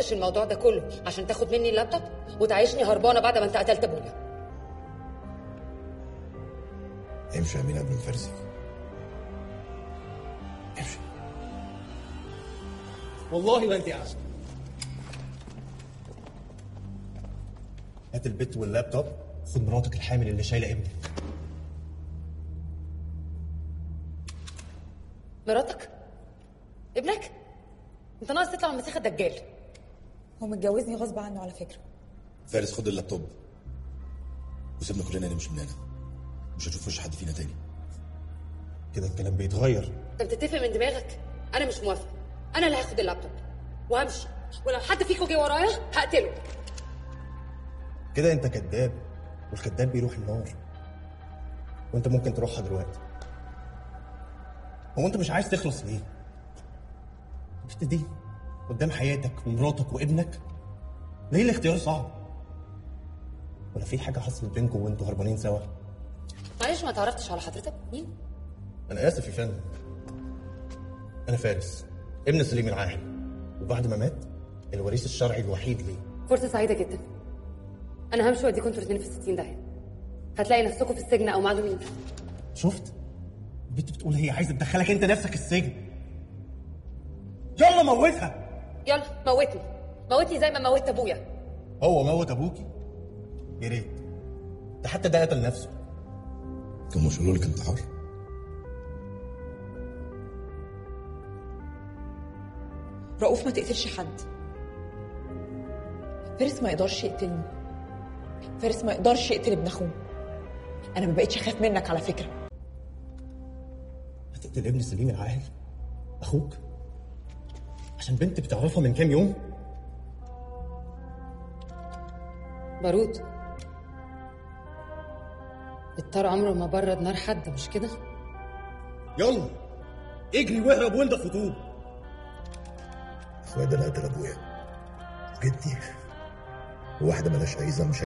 عملتش الموضوع ده كله عشان تاخد مني اللابتوب وتعيشني هربانه بعد ما انت قتلت ابويا امشي يا أمينة قبل ما فارسك امشي والله ما انت عارف هات البت واللابتوب خد مراتك الحامل اللي شايله ابنك مراتك ابنك انت ناقص تطلع من مسيخ الدجال هو متجوزني غصب عنه على فكره فارس خد اللابتوب وسيبنا كلنا نمشي من هنا مش هتشوف وش حد فينا تاني كده الكلام بيتغير انت بتتفق من دماغك انا مش موافقه انا اللي هاخد اللابتوب وهمشي ولو حد فيكم جه ورايا هقتله كده انت كذاب والكذاب بيروح النار وانت ممكن تروحها دلوقتي هو انت مش عايز تخلص ليه البت دي قدام حياتك ومراتك وابنك ليه الاختيار صعب ولا في حاجه حصلت بينكم وانتوا هربانين سوا معلش ما تعرفتش على حضرتك مين انا اسف يا فندم انا فارس ابن سليم العاهل وبعد ما مات الوريث الشرعي الوحيد ليه فرصه سعيده جدا انا همشي واديكم انتوا الاثنين في 60 داهيه هتلاقي نفسكم في السجن او معدومين شفت البنت بتقول هي عايزه تدخلك انت نفسك السجن يلا موتها يلا موتني موتني زي ما موتت ابويا هو موت ابوكي يا ريت ده حتى ده قتل نفسه كان مش قالوا لك انتحار رؤوف ما تقتلش حد فارس ما يقدرش يقتلني فارس ما يقدرش يقتل ابن اخوه انا ما بقتش اخاف منك على فكره هتقتل ابن سليم العاهل اخوك عشان بنت بتعرفها من كام يوم بارود الطار عمره ما برد نار حد مش كده يلا اجري واهرب وانت خطوب اخويا ده اللي قتل ابويا جدي وواحده ملهاش اي ذنب مش